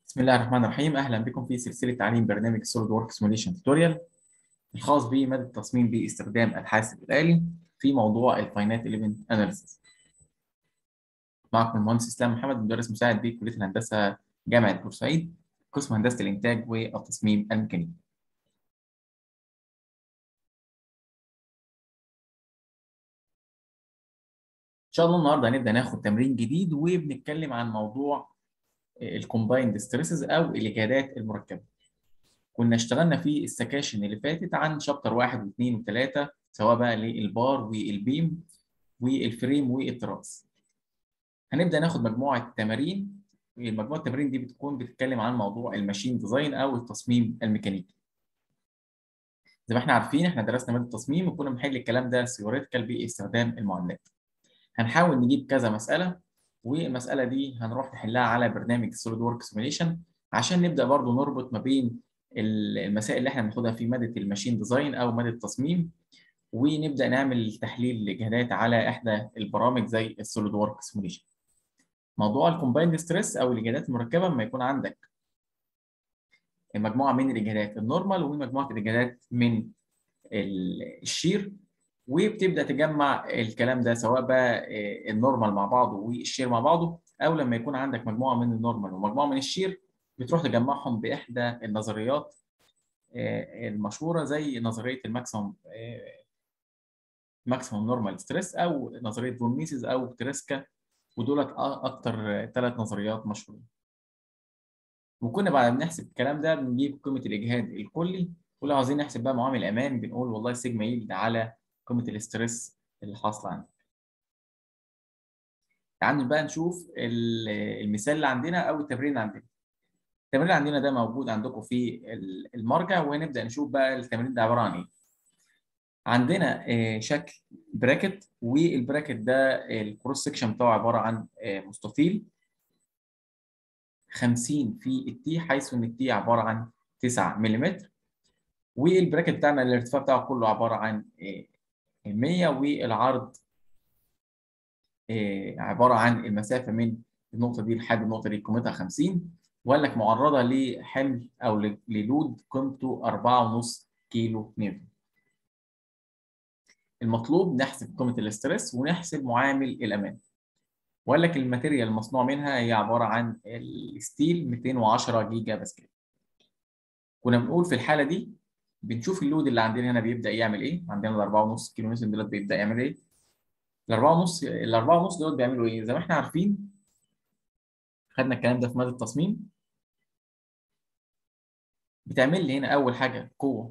بسم الله الرحمن الرحيم اهلا بكم في سلسله تعليم برنامج سوليد ورك سيموليشن توتوريال الخاص بماده التصميم باستخدام الحاسب الالي في موضوع الفاينات ايليمنت اناليسيس معكم المهندس اسلام محمد مدرس مساعد بكليه الهندسه جامعه بورسعيد قسم هندسه الانتاج والتصميم الميكانيكي ان شاء الله النهارده هنبدا ناخد تمرين جديد وبنتكلم عن موضوع الكومبايند ستريسز او الاجهادات المركبه كنا اشتغلنا في السكاشن اللي فاتت عن شابتر واحد واثنين وثلاثه سواء بقى للبار والبيم والفريم والتراس هنبدا ناخد مجموعه تمارين مجموعه التمارين دي بتكون بتتكلم عن موضوع الماشين ديزاين او التصميم الميكانيكي زي ما احنا عارفين احنا درسنا ماده التصميم وكنا بنحل الكلام ده ثيوريتيكال باستخدام المعادلات هنحاول نجيب كذا مساله والمساله دي هنروح نحلها على برنامج سوليد ورك سيميوليشن عشان نبدا برضو نربط ما بين المسائل اللي احنا بناخدها في ماده الماشين ديزاين او ماده التصميم ونبدا نعمل تحليل الاجهادات على احدى البرامج زي السوليد ورك سيميوليشن موضوع الكومبايند ستريس او الاجهادات المركبه لما يكون عندك مجموعه من الاجهادات النورمال ومجموعه الاجهادات من الشير وبتبدا تجمع الكلام ده سواء بقى النورمال مع بعضه والشير مع بعضه او لما يكون عندك مجموعه من النورمال ومجموعه من الشير بتروح تجمعهم باحدى النظريات المشهوره زي نظريه الماكسيمم ماكسيمم نورمال ستريس او نظريه فون ميسيس او تريسكا ودولت اكتر ثلاث نظريات مشهورين وكنا بعد ما بنحسب الكلام ده بنجيب قيمه الاجهاد الكلي ولو عايزين نحسب بقى معامل امان بنقول والله سيجما يلد على قيمه الاسترس اللي حاصله عندك. تعالوا بقى نشوف المثال اللي عندنا او التمرين اللي عندنا. التمرين اللي عندنا ده موجود عندكم في المرجع وهنبدا نشوف بقى التمرين ده عباره عن ايه. عندنا شكل براكت والبراكت ده الكروس سكشن بتاعه عباره عن مستطيل 50 في التي حيث ان التي عباره عن 9 ملم والبراكت بتاعنا الارتفاع بتاعه كله عباره عن 100 والعرض عباره عن المسافه من النقطه دي لحد النقطه دي قيمتها 50 وقال لك معرضه لحمل او للود قيمته 4.5 كيلو نيوتن. المطلوب نحسب قيمه الاسترس ونحسب معامل الامان. وقال لك الماتيريال المصنوع منها هي عباره عن الستيل 210 جيجا باسكال. كنا بنقول في الحاله دي بنشوف اللود اللي عندنا هنا بيبدا يعمل ايه عندنا ال 4.5 كيلو نيوتن دولت بيبدا يعمل ايه ال 4.5 ال 4.5 دولت بيعملوا ايه زي ما احنا عارفين خدنا الكلام ده في ماده التصميم بتعمل لي هنا اول حاجه قوه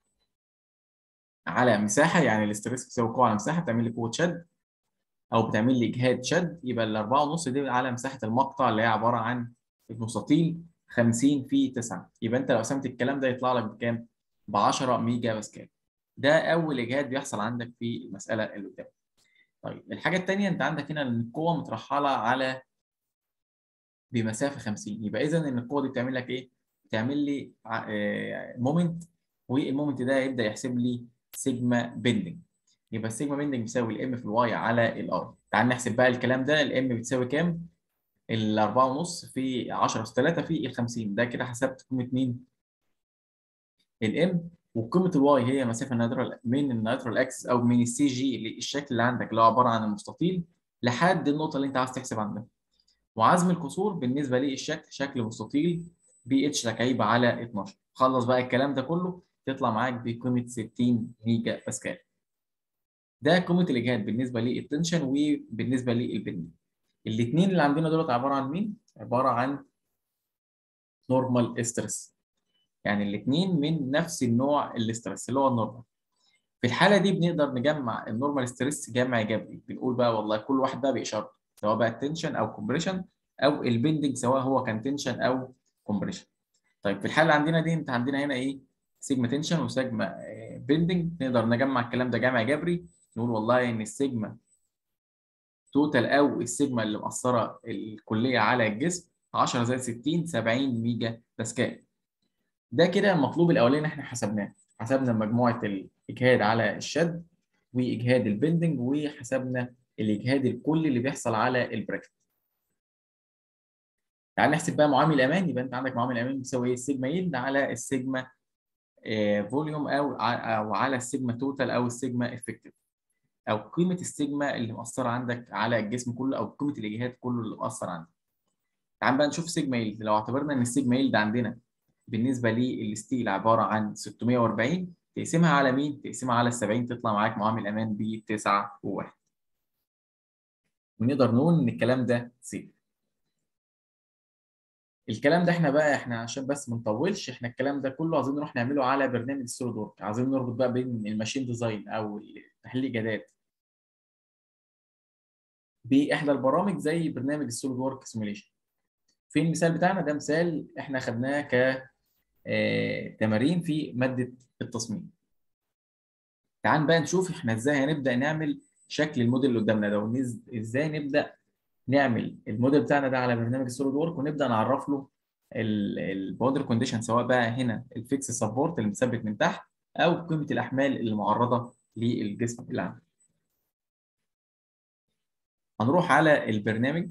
على مساحه يعني الاستريس بيساوي قوه على مساحه بتعمل لي قوه شد او بتعمل لي اجهاد شد يبقى ال 4.5 دي على مساحه المقطع اللي هي عباره عن المستطيل 50 في 9 يبقى انت لو قسمت الكلام ده يطلع لك بكام؟ ب 10 ميجا باسكال ده اول اجهاد بيحصل عندك في المساله اللي قدام طيب الحاجه الثانيه انت عندك هنا ان القوه مترحله على بمسافه 50 يبقى اذا ان القوه دي بتعمل لك ايه بتعمل لي مومنت والمومنت ده يبدا يحسب لي سيجما بيندنج يبقى السيجما بيندنج بيساوي الام في الواي على الار تعال نحسب بقى الكلام ده الام بتساوي كام ال 4.5 في 10 اس 3 في ال 50 ده كده حسبت قيمه مين الام وقيمه الواي هي مسافه النيترال من النيترال اكسس او من السي جي الشكل اللي عندك اللي هو عباره عن المستطيل لحد النقطه اللي انت عايز تحسب عندها وعزم الكسور بالنسبه للشكل شكل مستطيل بي اتش تكعيب على 12 خلص بقى الكلام ده كله تطلع معاك بقيمه 60 ميجا باسكال ده قيمه الاجهاد بالنسبه للتنشن وبالنسبه للبندنج الاثنين اللي عندنا دولت عباره عن مين عباره عن نورمال ستريس يعني الاثنين من نفس النوع الاسترس اللي هو النورمال في الحاله دي بنقدر نجمع النورمال ستريس جمع جبري بنقول بقى والله كل واحد بقى باشارته سواء بقى التنشن او كومبريشن او البندنج سواء هو كان تنشن او كومبريشن طيب في الحاله عندنا دي انت عندنا هنا ايه سيجما تنشن وسيجما بندنج نقدر نجمع الكلام ده جمع جبري نقول والله ان السيجما توتال او السيجما اللي مأثره الكليه على الجسم 10 زائد 60 70 ميجا باسكال ده كده المطلوب الاولاني احنا حسبناه حسبنا مجموعه الاجهاد على الشد واجهاد البندنج وحسبنا الاجهاد الكلي اللي بيحصل على البراكت تعال نحسب بقى معامل الامان يبقى انت عندك معامل الامان بيساوي ايه السيجما يلد على السيجما فوليوم او او على السيجما توتال او السيجما افكتيف او قيمه السيجما اللي مأثره عندك على الجسم كله او قيمه الاجهاد كله اللي مأثر عندك تعال بقى نشوف سيجما يلد لو اعتبرنا ان السيجما يلد عندنا بالنسبه للستيل عباره عن 640 تقسمها على مين؟ تقسمها على ال 70 تطلع معاك معامل امان ب 9 و1 ونقدر نقول ان الكلام ده سيف الكلام ده احنا بقى احنا عشان بس ما نطولش احنا الكلام ده كله عايزين نروح نعمله على برنامج السوليد ورك عايزين نربط بقى بين الماشين ديزاين او تحليل الاجادات باحدى البرامج زي برنامج السوليد ورك سيميوليشن في المثال بتاعنا ده مثال احنا خدناه ك تمارين في ماده التصميم تعال بقى نشوف احنا ازاي هنبدا نعمل شكل الموديل اللي قدامنا ده وازاي نبدا نعمل الموديل بتاعنا ده على برنامج السوليد ورك ونبدا نعرف له الباوندري كونديشن سواء بقى هنا الفيكس سبورت اللي مثبت من تحت او قيمه الاحمال اللي معرضه للجسم اللي عندنا. هنروح على البرنامج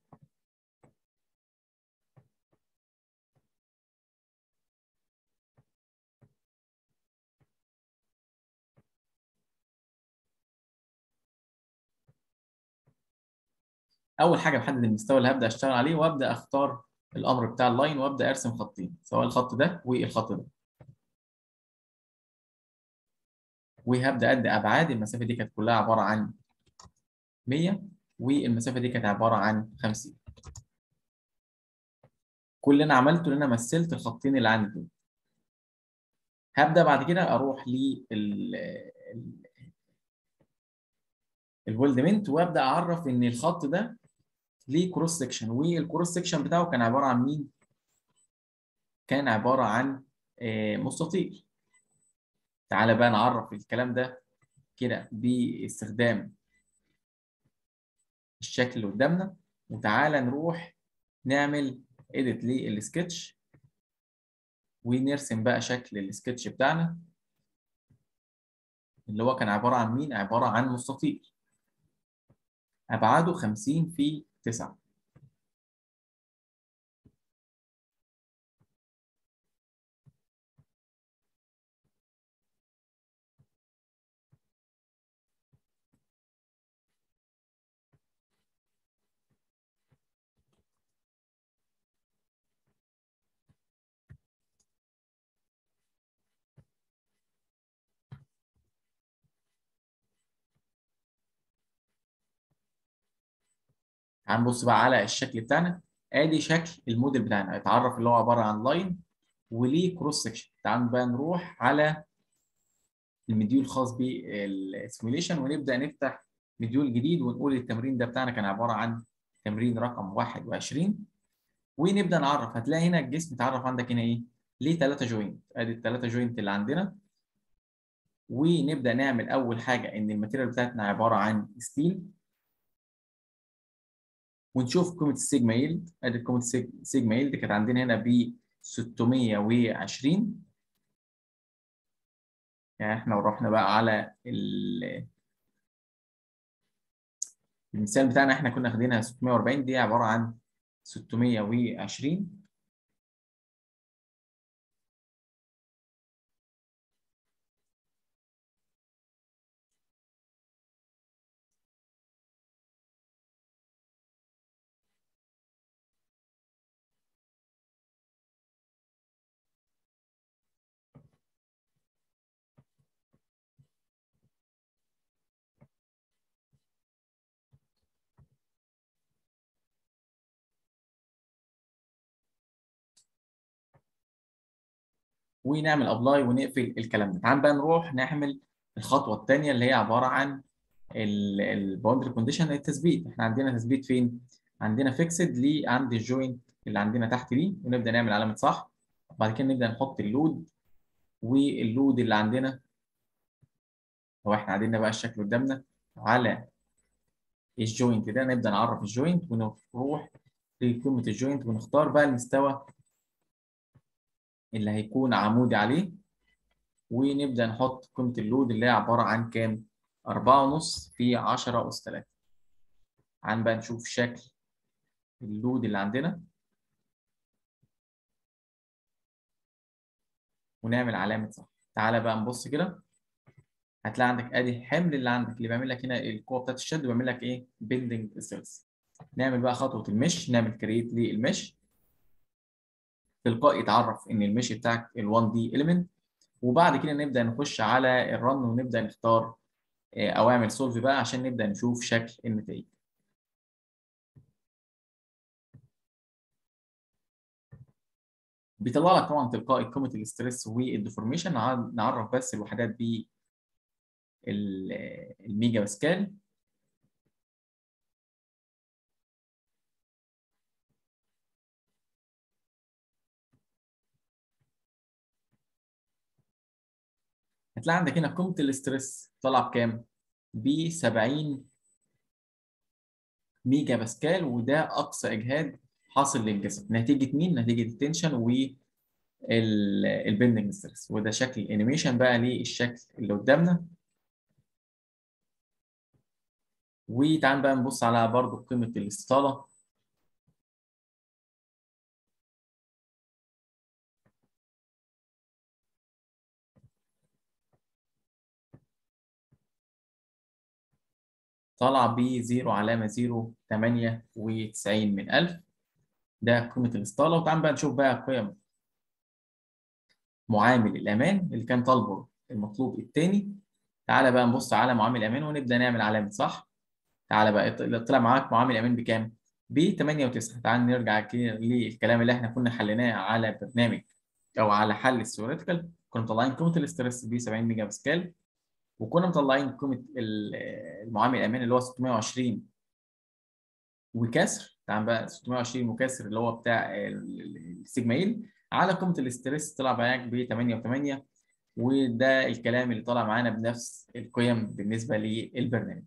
اول حاجه بحدد المستوى اللي هبدا اشتغل عليه وابدا اختار الامر بتاع اللاين وابدا ارسم خطين سواء الخط ده والخط ده وهبدا ادي ابعاد المسافه دي كانت كلها عباره عن 100 والمسافه دي كانت عباره عن 50 كل اللي انا عملته ان انا مثلت الخطين اللي عندي دول هبدا بعد كده اروح لل الولدمنت وابدا اعرف ان الخط ده ليه كروس سكشن والكروس سكشن بتاعه كان عباره عن مين؟ كان عباره عن مستطيل. تعالى بقى نعرف الكلام ده كده باستخدام الشكل اللي قدامنا وتعالى نروح نعمل اديت للسكتش ونرسم بقى شكل السكتش بتاعنا اللي هو كان عباره عن مين؟ عباره عن مستطيل. ابعاده 50 في 9 هنبص بقى على الشكل بتاعنا ادي شكل الموديل بتاعنا اتعرف اللي هو عباره عن لاين وليه كروس سكشن تعال بقى نروح على المديول الخاص بالسيميوليشن ونبدا نفتح مديول جديد ونقول التمرين ده بتاعنا كان عباره عن تمرين رقم 21 ونبدا نعرف هتلاقي هنا الجسم اتعرف عندك هنا ايه؟ ليه ثلاثه جوينت ادي الثلاثه جوينت اللي عندنا ونبدا نعمل اول حاجه ان الماتيريال بتاعتنا عباره عن ستيل ونشوف قيمه السيجما يلد ادي قيمه السيجما يلد كانت عندنا هنا ب 620 يعني احنا رحنا بقى على المثال بتاعنا احنا كنا واخدينها 640 دي عباره عن 620 ونعمل ابلاي ونقفل الكلام ده تعال بقى نروح نعمل الخطوه الثانيه اللي هي عباره عن الباوندري كونديشن التثبيت احنا عندنا تثبيت فين عندنا فيكسد لي عند الجوينت اللي عندنا تحت دي ونبدا نعمل علامه صح وبعد كده نبدا نحط اللود واللود اللي عندنا هو احنا عندنا بقى الشكل قدامنا على الجوينت ده نبدا نعرف الجوينت ونروح لقيمه الجوينت ونختار بقى المستوى اللي هيكون عمودي عليه ونبدأ نحط قيمة اللود اللي هي عبارة عن كام؟ أربعة ونص في عشرة أس تلاتة. تعال بقى نشوف شكل اللود اللي عندنا ونعمل علامه صح تعالى بقى نبص كده هتلاقي عندك ادي الحمل اللي عندك اللي بيعمل لك هنا القوه بتاعت الشد بيعمل لك ايه بيندنج ستريس نعمل بقى خطوه المش نعمل كرييت للمش تلقائي يتعرف ان المش بتاعك ال1 دي element وبعد كده نبدا نخش على الرن ونبدا نختار او اعمل سولف بقى عشان نبدا نشوف شكل النتائج بيطلع لك طبعا تلقائي قيمه الاستريس والديفورميشن نعرف بس الوحدات ب الميجا باسكال هتلاقي عندك هنا قيمه الاستريس طالعه بكام؟ ب 70 ميجا باسكال وده اقصى اجهاد حاصل للجسم نتيجه مين؟ نتيجه التنشن و البندنج ستريس وده شكل الانيميشن بقى للشكل اللي قدامنا وتعال بقى نبص على برضو قيمه الاستطاله طالعه ب 0 علامه 0 98 من 1000 ده قيمه الاستطاله وتعال بقى نشوف بقى قيم معامل الامان اللي كان طالبه المطلوب الثاني تعالى بقى نبص على معامل الامان ونبدا نعمل علامه صح تعالى بقى طلع معاك معامل الامان بكام ب 8 و9 تعال نرجع كده للكلام اللي احنا كنا حليناه على برنامج او على حل الثيوريتيكال كنا مطلعين قيمه الاسترس ب 70 ميجا باسكال وكنا مطلعين قيمه المعامل الامان اللي هو 620 وكسر تعال بقى 620 وكسر اللي هو بتاع السيجمايل على قيمه الاسترس طلع معاك ب 8 و8 وده الكلام اللي طلع معانا بنفس القيم بالنسبه للبرنامج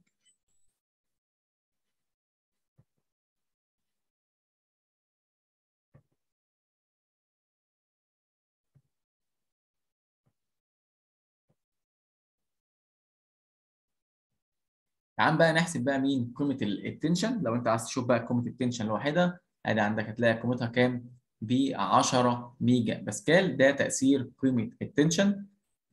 تعال بقى نحسب بقى مين قيمه التنشن لو انت عايز تشوف بقى قيمه التنشن لوحدها ادي عندك هتلاقي قيمتها كام ب 10 ميجا باسكال ده تاثير قيمه التنشن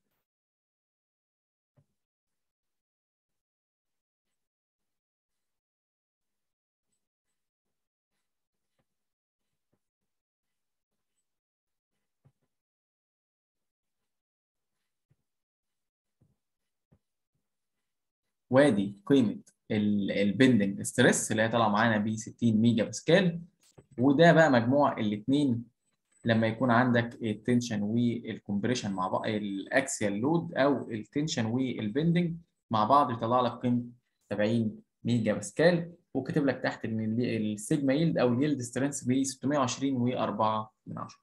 وادي قيمه البندنج ستريس اللي هي طالعه معانا ب 60 ميجا باسكال وده بقى مجموع الاثنين لما يكون عندك التنشن والكمبريشن مع بعض الاكسيال لود او التنشن والبندنج مع بعض يطلع لك قيمه 70 ميجا باسكال وكاتب لك تحت ان السيجما يلد او اليلد سترينث ب 620 و4 من 10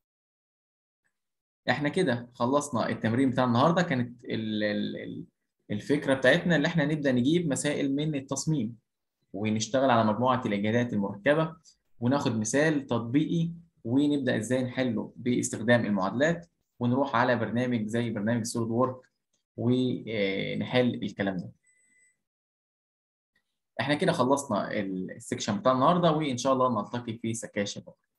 احنا كده خلصنا التمرين بتاع النهارده كانت ال ال الفكره بتاعتنا اللي احنا نبدا نجيب مسائل من التصميم ونشتغل على مجموعه الاجهادات المركبه وناخد مثال تطبيقي ونبدا ازاي نحله باستخدام المعادلات ونروح على برنامج زي برنامج سوليد وورك ونحل الكلام ده احنا كده خلصنا السكشن بتاع النهارده وان شاء الله نلتقي في سكاشن اخرى